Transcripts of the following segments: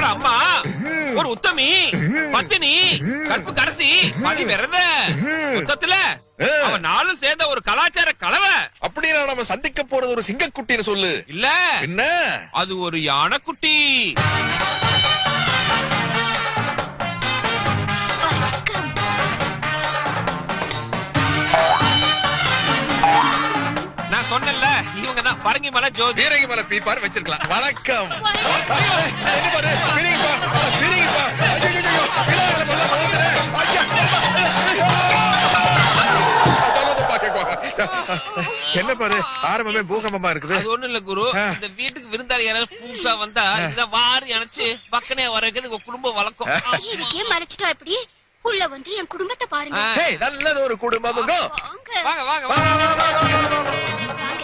ஒரு அம்மா ஒரு உத்தமி பத்தினி கற்பு கரசி பணி விரத மொத்தத்துல அவன் நாளும் சேர்ந்த ஒரு கலாச்சார கலவை அப்படின்னா நம்ம சந்திக்க போறது ஒரு சிங்கக்குட்டின்னு சொல்லு இல்ல என்ன அது ஒரு யானைக்குட்டி வணக்கம் நான் சொன்னேன்ல இவங்க தான் பரங்கி மலை ஜோதி பீரங்கி மேல பீப்பார் வச்சிருக்கலாம் வணக்கம் என்ன பாரு பிரிங்கப்பா பிரிங்கப்பா ஐயோ விழால மல்ல மலந்துறே ஐயா அதாவது பாக்க என்ன பாரு ஆரம்பமே பூகம்பமா இருக்குது அது ஒண்ணும் இல்ல குரு ஆ. இந்த வீட்டுக்கு விருந்தாளி யாராவது புதுசா வந்தா இந்த வாரி அணைச்சு பக்கனே வர வைக்கிறது உங்க குடும்பம் வழக்கம் இதுக்கே மறைச்சிட்டா எப்படி உள்ள வந்து என் குடும்பத்தை பாருங்க ஆ. ஹே நல்லது ஒரு குடும்பமுங்க வாங்க வாங்க வாங்க வா, வாங்க வா, வா, வா, வா, வா, வா. வாங்க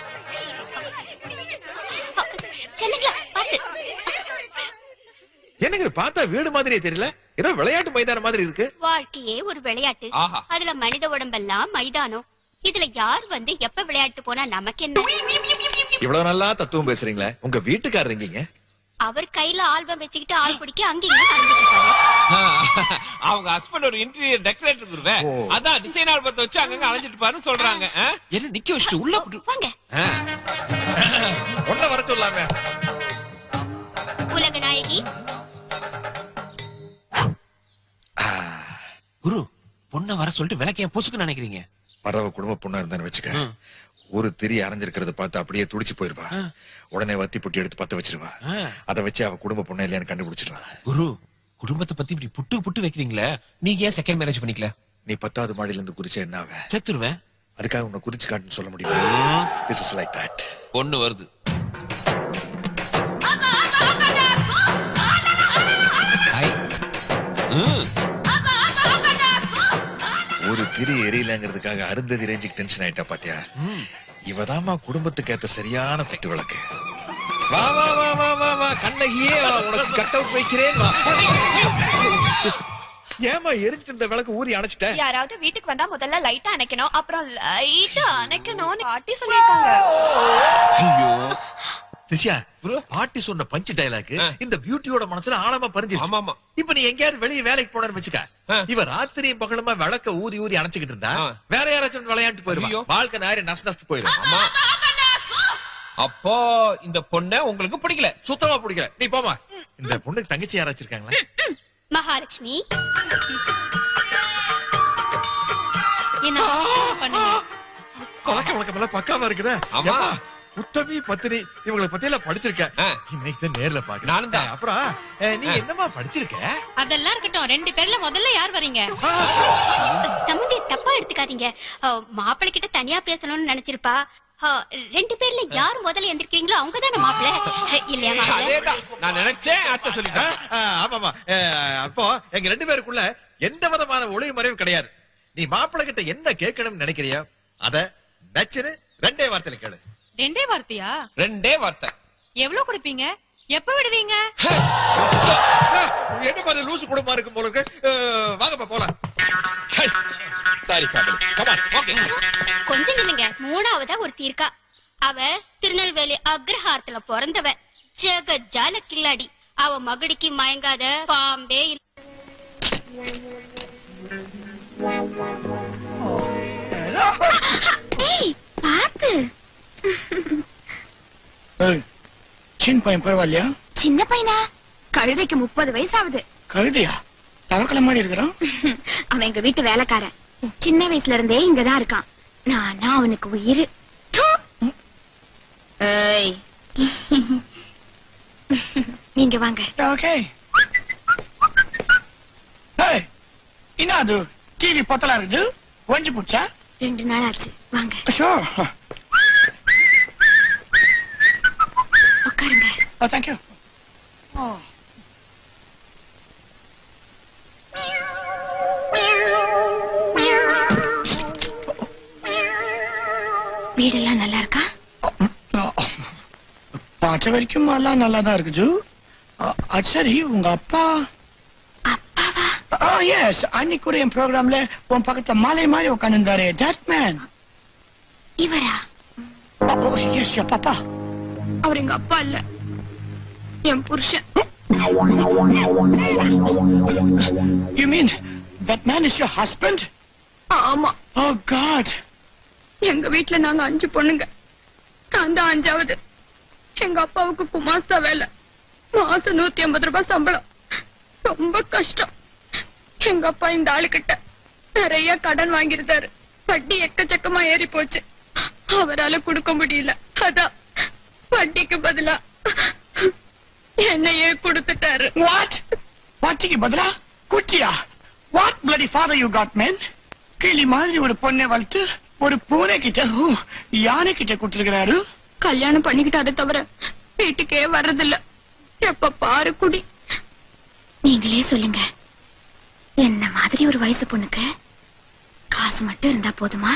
செல்லுங்களா பாத்து என்னங்க இது பார்த்தா வீடு மாதிரியே தெரியல ஏதோ விளையாட்டு மைதானம் மாதிரி இருக்கு வாழ்க்கையே ஒரு விளையாட்டு ஆஹா. அதுல மனித உடம்பெல்லாம் மைதானம் இதுல யார் வந்து எப்ப விளையாட்டு போனா நமக்கு என்ன இவ்வளவு நல்லா தத்துவம் பேசுறீங்களே உங்க வீட்டுக்காரர் எங்கீங்க அவர் கையில ஆல்பம் வச்சுக்கிட்டு ஆள் பிடிக்க அங்கேயும் நடந்துட்டு இருக்காரு ஆ, அவங்க ஹஸ்பண்ட் ஒரு இன்டீரியர் டெக்கரேட்டர் குருவே ஓ. அதான் டிசைன் ஆல்பத்தை வச்சு அங்கங்க அலைஞ்சிட்டு பாருன்னு சொல்றாங்க ஆ? என்ன நிக்க வச்சுட்டு உள்ள போட்டு வாங்க ஆ. ஒன்ன வர சொல்லாம உலக நாயகி குரு பொண்ணை வர சொல்லிட்டு விளக்க ஏன் பொசுக்கு நினைக்கிறீங்க பறவை குடும்ப பொண்ணா இருந்தான்னு வச்சுக்க ம். ஒரு திரி அரைஞ்சிருக்கிறத பார்த்து அப்படியே துடிச்சு போயிருவா ஆ. உடனே வத்தி புட்டி எடுத்து பத்த வச்சிருவா ஆ. அதை வச்சு அவ குடும்ப பொண்ணு இல்லையான்னு கண்டுபிடிச்சிடலாம் குரு குடும்பத்தை பத்தி இப்படி புட்டு புட்டு வைக்கிறீங்களே நீங்க ஏன் செகண்ட் மேரேஜ் பண்ணிக்கல நீ பத்தாவது மாடியில இருந்து குறிச்ச என்ன ஆவ செத்துருவேன் அதுக்காக உன்னை குறிச்சு காட்டுன்னு சொல்ல முடியுமா திஸ் இஸ் லைக் தட் பொண்ணு வருது ஹாய். ம். ஒரு திரி எரியலங்கிறதுக்காக அருந்ததி ரேஞ்சுக்கு டென்ஷன் ஆயிட்டா பாத்தியா ம். இவதாம்மா குடும்பத்துக்கு ஏத்த சரியான குத்து விளக்கு வா வா வா வா வா வா கண்ணகியே வா, உனக்கு கட் அவுட் வைக்கிறேன் வா ஏமா எரிஞ்சிட்டு இருந்த விளக்கு ஊறி அணைச்சிட்ட யாராவது வீட்டுக்கு வந்தா முதல்ல லைட்டா அணைக்கணும் அப்புறம் லைட்டா அணைக்கணும்னு பாட்டி சொல்லிருக்காங்க ஐயோ திஷா bro. பாட்டி சொன்ன பஞ்சு டைலாக் ஆ. இந்த பியூட்டியோட மனசுல ஆழமா பறிஞ்சிருச்சு ஆமா ஆமா இப்ப நீ எங்கேயாவது வெளிய வேலைக்கு போனன்னு வச்சுக்க ஆ. இவ ராத்திரியும் பகலுமா விளக்க ஊதி ஊதி அணைச்சுக்கிட்டு இருந்தா ஆ. வேற யாராச்சும் வந்து விளையாண்டு போயிருவா ஐயோ. வாழ்க்கை நேர நசு நசு போயிடும் ஆமா அப்போ இந்த பொண்ண உங்களுக்கு பிடிக்கல சுத்தமா பிடிக்கல நீ போமா இந்த பொண்ணுக்கு தங்கச்சி யாராச்சும் இருக்காங்களா மகாலட்சுமி என்ன பண்ணுங்க பழக்க வழக்கம் எல்லாம் பக்காவா இருக்குதா ஆமா. ஏப்பா, உத்தமி பத்தினி இவங்களை பத்தி எல்லாம் படிச்சிருக்கேன் ஆ. இன்னைக்கு தான் நேர்ல பாக்குறேன் நானும் தான். அப்புறம் அஹ், நீ என்னமா படிச்சிருக்க அதெல்லாம் இருக்கட்டும் ரெண்டு பேர்ல முதல்ல யார் வரீங்க ஆ, தம்பி தப்பா எடுத்துக்காதீங்க மாப்பிள்ளை கிட்ட தனியா பேசணும்னு நினைச்சிருப்பா அஹ், ரெண்டு பேர்ல யார் முதல்ல எந்திரிக்கிறீங்களோ அவங்க தானே மாப்பிள்ளை இல்லையா மாப்பிள்ளை அதேதான் நான் நினைச்சேன் அத்தை ஆ, சொல்லிட்டேன் ஆ, ஆமாமா அஹ், அப்போ எங்க ரெண்டு பேருக்குள்ள எந்த விதமான ஒளிவு மறைவு கிடையாது நீ மாப்பிள்ளை கிட்ட என்ன கேட்கணும்னு நினைக்கிறியோ அத நச்சுன்னு ரெண்டே வார்த்தையில கேளு ரெண்டே வார்த்தையா ரெண்டே வார்த்தை எவ்வளவு கொடுப்பீங்க எப்ப விடுவீங்க ஆ, என்ன மாதிரி லூசு குடும்பமா இருக்கும் போல இருக்கு அஹ், வாங்கப்பா போலாம் சாரி ஃபேமிலி கமான் ஓகே கொஞ்சம் இல்லைங்க மூணாவதா ஒரு தீர்க்கா அவ திருநெல்வேலி அக்ரஹாரத்துல பிறந்தவ ஜெக ஜால கில்லாடி அவ மகடிக்கு மயங்காத பாம்பே இல்ல ஏய், பாத்து ஏய், சின்ன பையன் பரவாயில்லையா சின்ன பையனா கழுதைக்கு முப்பது வயசு ஆகுது கழுதையா தவக்கல மாதிரி இருக்கிறான் அவன் எங்க வீட்டு வேலைக்காரன் சின்ன வயசுல இருந்தே இங்கதான் இருக்கான் நானா அவனுக்கு உயிர் ஏய் நீங்க வாங்க ஓகே ஏய், என்ன அது டிவி பத்தலா இருக்குது கொஞ்சம் பிடிச்சா ரெண்டு நாள் ஆச்சு வாங்க ஷோ உட்காருங்க தேங்க்யூ வீடெல்லாம் நல்லா இருக்கா பார்த்த வரைக்கும் எல்லாம் நல்லா தான் இருக்குது அ- அது சரி உங்க அப்பா அப்பாவா எஸ் அன்னைக்கு கூட என் ப்ரோக்ராம்ல உன் பக்கத்துல மாலை மாதிரி உட்காந்துருந்தாரு தட் மேன் இவரா எஸ் பாப்பா அவர் எங்க அப்பா இல்ல என் புருஷன் You mean that man is your husband? ஆமா Oh God. எங்க வீட்ல நாங்க அஞ்சு பொண்ணுங்க நான் தான் அஞ்சாவது எங்க அப்பாவுக்கு குமாஸ்தா வேலை மாசம் நூத்தி ஐம்பது ரூபாய் சம்பளம் ரொம்ப கஷ்டம் எங்க அப்பா இந்த ஆளுகிட்ட நிறைய கடன் வாங்கியிருந்தாரு வட்டி எக்கச்சக்கமா ஏறி போச்சு அவரால கொடுக்க முடியல அதான் வட்டிக்கு பதிலா என்னையே கொடுத்துட்டாரு What? வட்டிக்கு பதிலா குட்டியா What bloody father you got, man? கிளி மாதிரி ஒரு பொண்ணை வளர்த்து ஒரு பூனை கிட்ட ஓ, யானை கிட்ட கொடுத்துருக்கிறாரு கல்யாணம் பண்ணிக்கிட்டாரு தவிர வீட்டுக்கே வர்றதில்ல எப்ப பாரு குடி நீங்களே சொல்லுங்க என்ன மாதிரி ஒரு வயசு பொண்ணுக்கு காசு மட்டும் இருந்தா போதுமா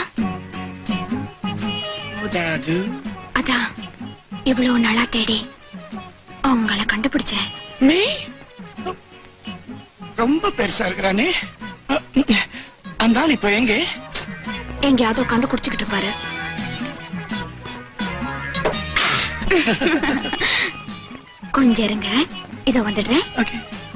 போதாது அதான் இவ்வளவு நாளா தேடி உங்களை கண்டுபிடிச்சேன் நீ ரொம்ப பெருசா இருக்கிறானே அந்த ஆள் இப்ப எங்க எங்கேயாவது உட்காந்து குடிச்சுக்கிட்டு இருப்பாரு கொஞ்சம் இருங்க இதோ வந்துடுறேன் ஓகே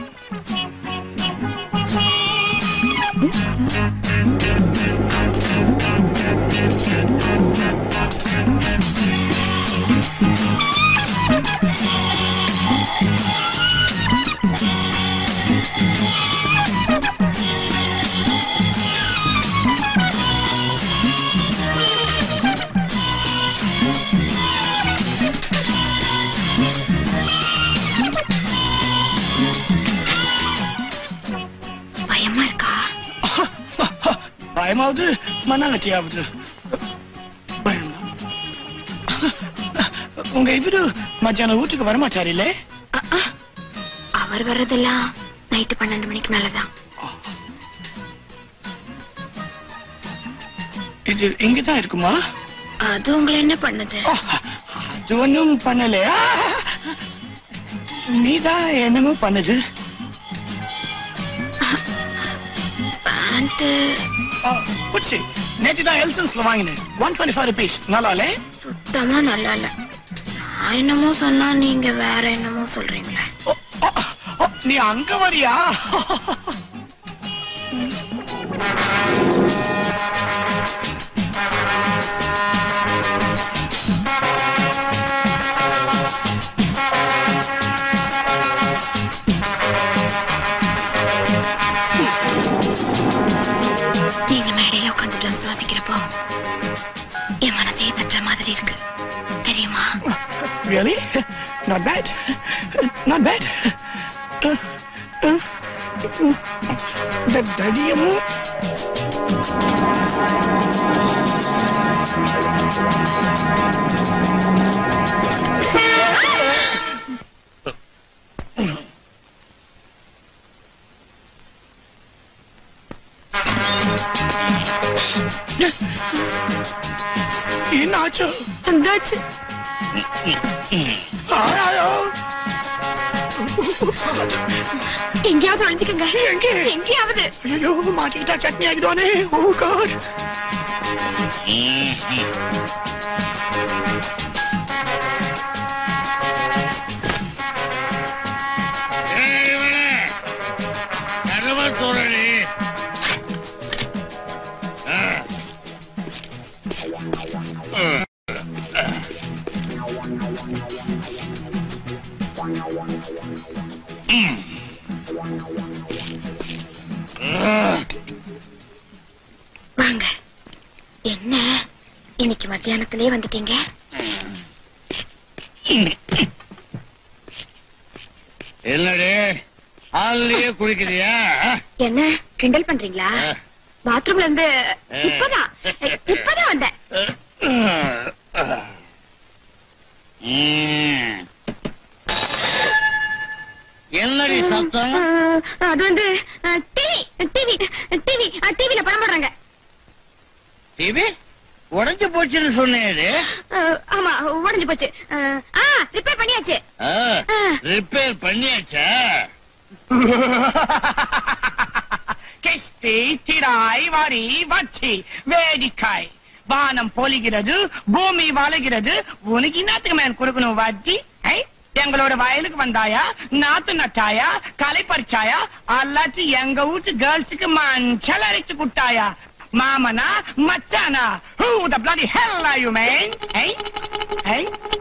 பயமா இருக்கா பயமாவது மண்ணாங்கட்டியாவது பயமா உங்க இவரு மத்தியானம் வீட்டுக்கு வரமாட்டாரு இல்லே அஹ், அஹ். அவர் வர்றதெல்லாம் நைட்டு பன்னெண்டு மணிக்கு மேலதான் இது இங்கதான் இருக்குமா அது உங்களை என்ன பண்ணுது ஓ, அது ஒண்ணும் பண்ணலையா நீதான் என்னமோ பண்ணுது பேண்ட் ஆ, புச்சி நேற்று தான் எல்சன்ஸ்ல வாங்கினேன் ஒன் டுவெண்ட்டி ஃபைவ் ருபீஸ் நல்லாலே சுத்தமா நல்லா இல்ல நான் என்னமோ சொன்னா நீங்க வேற என்னமோ சொல்றீங்களே ஓ, ஓ, ஓ, நீ அங்க வரியா நீங்க மேடையில உட்காந்து ட்ரம்ஸ் வாசிக்கிறப்போ என் மனசே தட்டுற மாதிரி இருக்கு தெரியுமா Really? Not bad. Not bad. Uh, uh, இந்த தடியமும் என்னாச்சு வந்தாச்சு ஆயாயோ எங்கேயாவது ஒழிஞ்சுக்கங்க எங்கே? எங்கேயாவது ஐயோ மாட்டிக்கிட்டா சட்னி ஆகிடுவானே ஓ காட் வாங்க என்ன இன்னைக்கு மத்தியானத்திலே வந்துட்டீங்க என்னடி ஹால்லயே குளிக்கிறியா என்ன கிண்டல் பண்றீங்களா பாத்ரூம்ல இருந்து இப்பதான் இப்பதான் வந்தேன் ம். என்னடி சத்தம் அஹ், அது வந்து டிவி டிவி டிவி டிவில படம் போடுறாங்க டிவி உடைஞ்சு போச்சுன்னு சொன்னேரு அஹ், ஆமா உடைஞ்சு போச்சு அஹ், ஆ ரிப்பேர் பண்ணியாச்சு ரிப்பேர் பண்ணியாச்சா கிஸ்தி திராய் வரி வச்சி வேடிக்காய் வானம் பொழிகிறது பூமி வளைகிறது உனக்கு என்னத்துக்கு மேன் கொடுக்கணும் வட்டி ஐ எங்களோட வயலுக்கு வந்தாயா நாத்து நட்டாயா களை பறிச்சாயா அல்லாச்சும் எங்க வீட்டு கேர்ள்ஸுக்கு மஞ்சள் அரைச்சு குட்டாயா மாமனா மச்சானா who the bloody hell are you man hey hey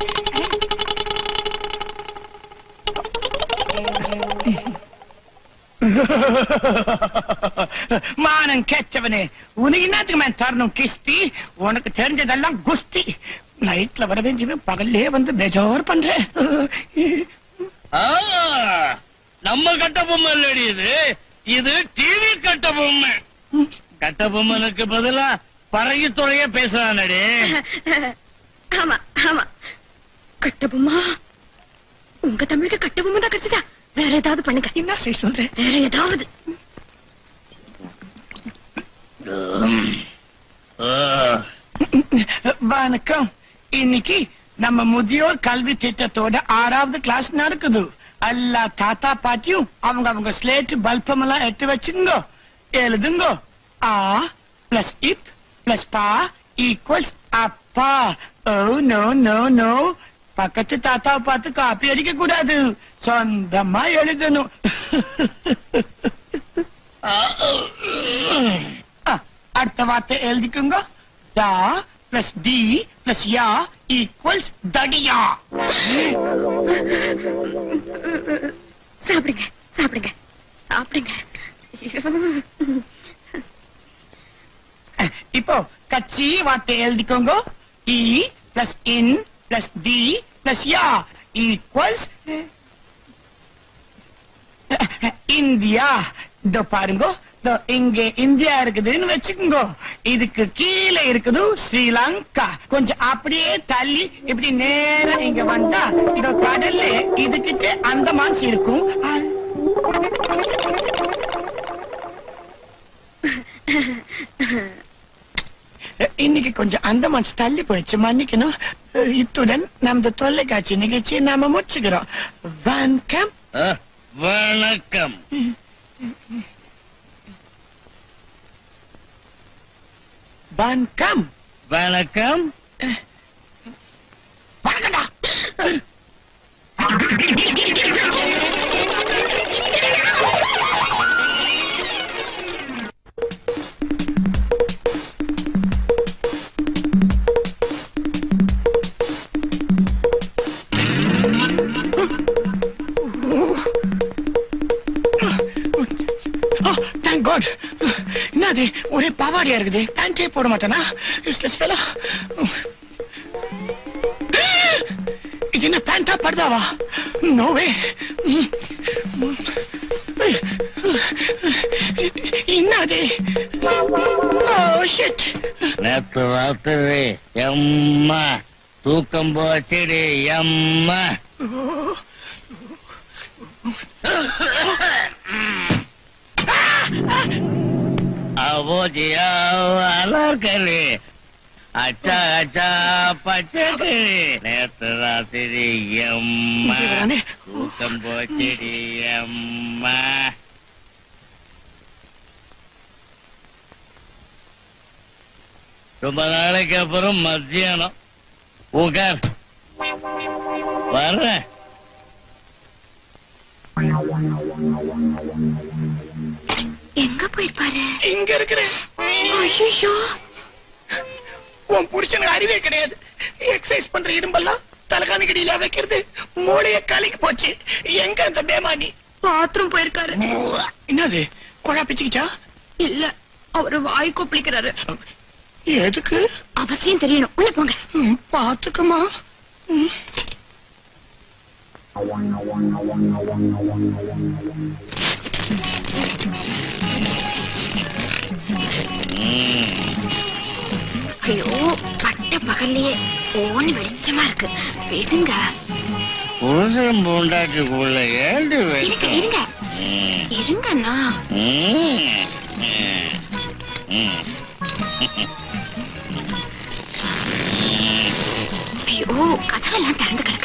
மானம் கெட்டவனே உனக்கு என்னத்துக்கு மேன் தரணும் கிஸ்தி உனக்கு தெரிஞ்சதெல்லாம் குஸ்தி நைட்ல வர வேண்டியவன் பகல்லே வந்து பெஜார் பண்றேன் ஆ, நம்ம கட்ட பொம்மை இல்லடி இது இது டிவி கட்ட பொம்மை கட்ட பொம்மனுக்கு பதிலா பறகி துறைய பேசுறானடி ஆமா ஆமா கட்டபொம்மா உங்க தமிழுக்கு கட்டபொம்மா தான் கிடைச்சதா வேற ஏதாவது பண்ணுங்க என்ன செய்ய சொல்றேன் வேற ஏதாவது ஆ, வணக்கம் இன்னைக்கு நம்ம முதியோர் கல்வி திட்டத்தோட ஆறாவது கிளாஸ் நடக்குது எல்லா தாத்தா பாட்டியும் அவங்க அவங்க ஸ்லேட் பல்பம் எல்லாம் எடுத்து வச்சுங்க எழுதுங்க ஆ பிளஸ் இப் பிளஸ் பா ஈக்குவல்ஸ் அப்பா ஓ நோ நோ நோ பக்கத்து தாத்தாவை பார்த்து காப்பி அடிக்க கூடாது சொந்தமா எழுதணும் ஆ, அடுத்த வார்த்தை எழுதிக்குங்க தா பிளஸ் டி பிளஸ் யா ஈக்குவல்ஸ் தடியா சாப்பிடுங்க சாப்பிடுங்க சாப்பிடுங்க இப்போ கட்சி வார்த்தை எழுதிக்கோங்க இ பிளஸ் இன் பிளஸ் டி பிளஸ் யா ஈக்குவல்ஸ் இந்தியா இதோ பாருங்க இதோ இங்க இந்தியா இருக்குதுன்னு வச்சுக்கோங்க இதுக்கு கீழே இருக்குது ஸ்ரீலங்கா கொஞ்சம் அப்படியே தள்ளி இப்படி நேரா இங்க வந்தா இதோ கடல்ல இதுகிட்ட அந்தமான் இருக்கும் இன்னைக்கு கொஞ்சம் அந்தமான் தள்ளி போயிடுச்சு மன்னிக்கணும் இத்துடன் நமது தொலைக்காட்சி நிகழ்ச்சியை நாம முடிச்சுக்கிறோம் வணக்கம் ஆ, வணக்கம் வணக்கம் வணக்கம் வணக்கம்டா தேங்க் காட் என்னது ஒரே பாவாடியா இருக்குது பேண்டே போட மாட்டானா யூஸ்லெஸ் ஃபெலோ இது என்ன பேண்டா படுதாவா நோவே என்னது ஓ ஷிட் நேத்து ராத்திரி எம்மா தூக்கம் போச்சுடி எம்மா அவோஜியா அலர்கலி அச்சா அச்சா பச்சைக்கிளி நேத்து ராத்திரி எம்மா இவரானே. தூக்கம் போச்சுடி எம்மா ரொம்ப நாளைக்கு அப்புறம் மத்தியானம் உட்கார் வர்றேன் எங்க போயிருப்பாரு இங்க இருக்கிறேன் ஐயோ உன் புருஷனுக்கு அறிவே கிடையாது எக்ஸசைஸ் பண்ற இரும்பெல்லாம் தலைகாணி கடியில வைக்கிறது மூளைய கலக்கி போச்சு எங்க அந்த பேமானி பாத்ரூம் போயிருக்காரு என்னது குழா பிச்சுக்கிச்சா இல்ல அவரு வாய் கொப்பளிக்கிறாரு எதுக்கு அவசியம் தெரியணும் உள்ள போங்க ம், பாத்துக்கமா ம். ஐயோ பட்ட பகல்லையே ஓன்னு வெளிச்சமா இருக்கு விடுங்க புருஷன் பூண்டாட்டிக்குள்ள ஏண்டு இருங்க வைக்கும் இருங்க இருங்கண்ணா ம், ம், ம். ஐயோ கதவெல்லாம் திறந்து கிடக்கு